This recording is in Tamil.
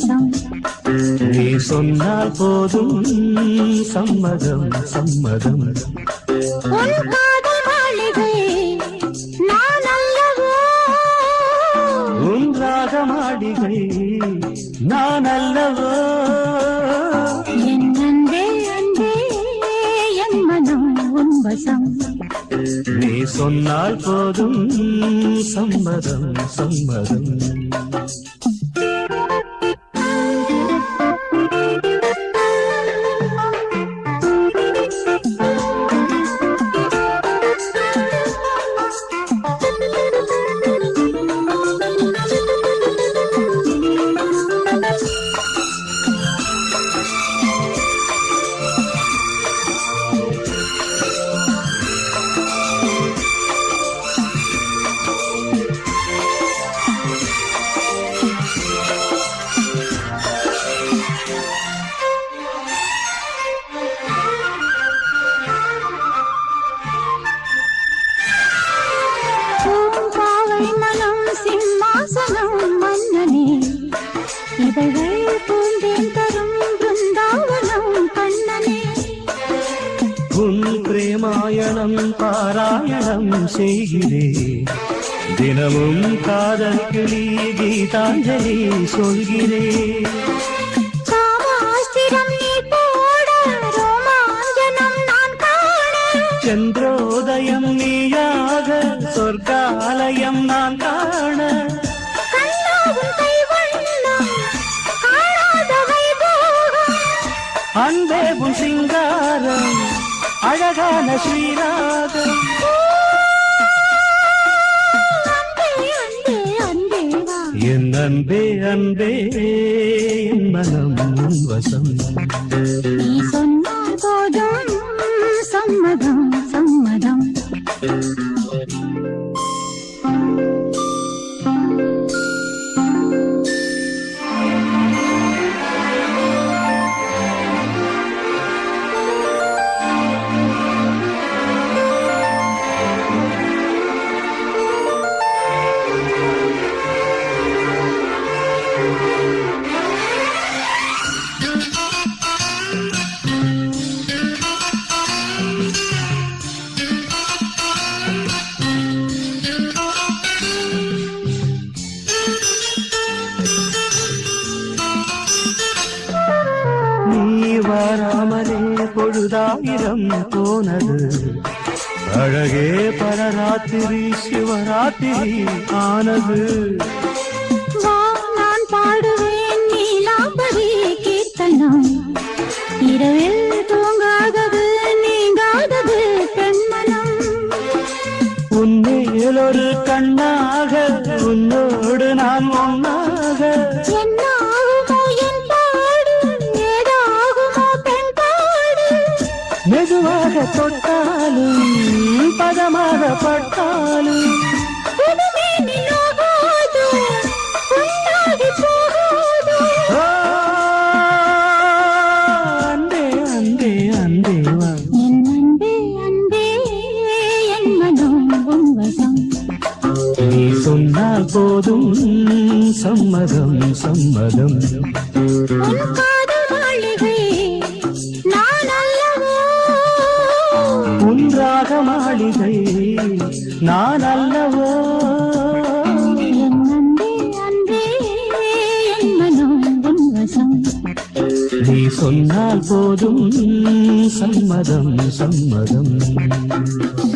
வசம் நீ சொன்னால் போதும் சம்மதம் சம்மதம் உன் காதல் மாளிகை நான் அல்லவோ உன் ராகமாடிகை நான் அல்லவோ என் அன்பே அன்பே என் மனம் உன் வசம் நீ சொன்னால் போதும் சம்மதம் சம்மதம் பூம்பாவை மனம் சிம்மாசனம் மன்னனே இதழ்கள் பூந்தேன் தரும் பிருந்தாவனம் கண்ணனே உன் பிரேமாயணம் பாராயணம் செய்கிறே தினமும் காதல் கிளி கீதாஞ்சலி சொல்கிறே காமாஸ்திரம் நீ போட ரோமாஞ்சனம் நான் காண சந்திரோதயம் நீயாக சொர்க்காலயம் நான் காண கண்ணாவும் கைவண்ணம் காணாத வைபோகம் அன்பே உன் சிங்காரம் அழகான ஸ்ரீராகம் அன்பே அன்பே அன்பே வா என் அன்பே அன்பே என் மனம் உன் வசம் நீ சொன்னால் போதும் சம்மதம் சம்மதம் நீ வராமலே பொழுதாயிரம் போனது அழகே பரராத்திரி சிவராத்திரி ஆனது வா நான் பாடுவேன் நீலாம்பரி கீர்த்தனம் இரவில் தூங்காதது நீங்காதது பெண்மனம் உன்மேலொரு கண்ணாக உன்னோடு நான் ஒன்னாக என்னாகுமோ என் பாடு ஏதாகுமோ பெண் பாடு மெதுவாக தொட்டாலும் பதமாக பட்டாலும் புதுமே நிலவாது உண்டாகி போகாது ஓ, அன்பே அன்பே அன்பே வா என் அன்பே அன்பே என் மனம் உன் வசம் நீ சொன்னால் போதும் சம்மதம் சம்மதம் உன் காதல் மாளிகை நான் அல்லவோ உன்றாக மாளிகை நான் அல்லவோ என் அன்பே அன்பே என் மனம் உன் வசம் நீ சொன்னால் போதும் சம்மதம் சம்மதம்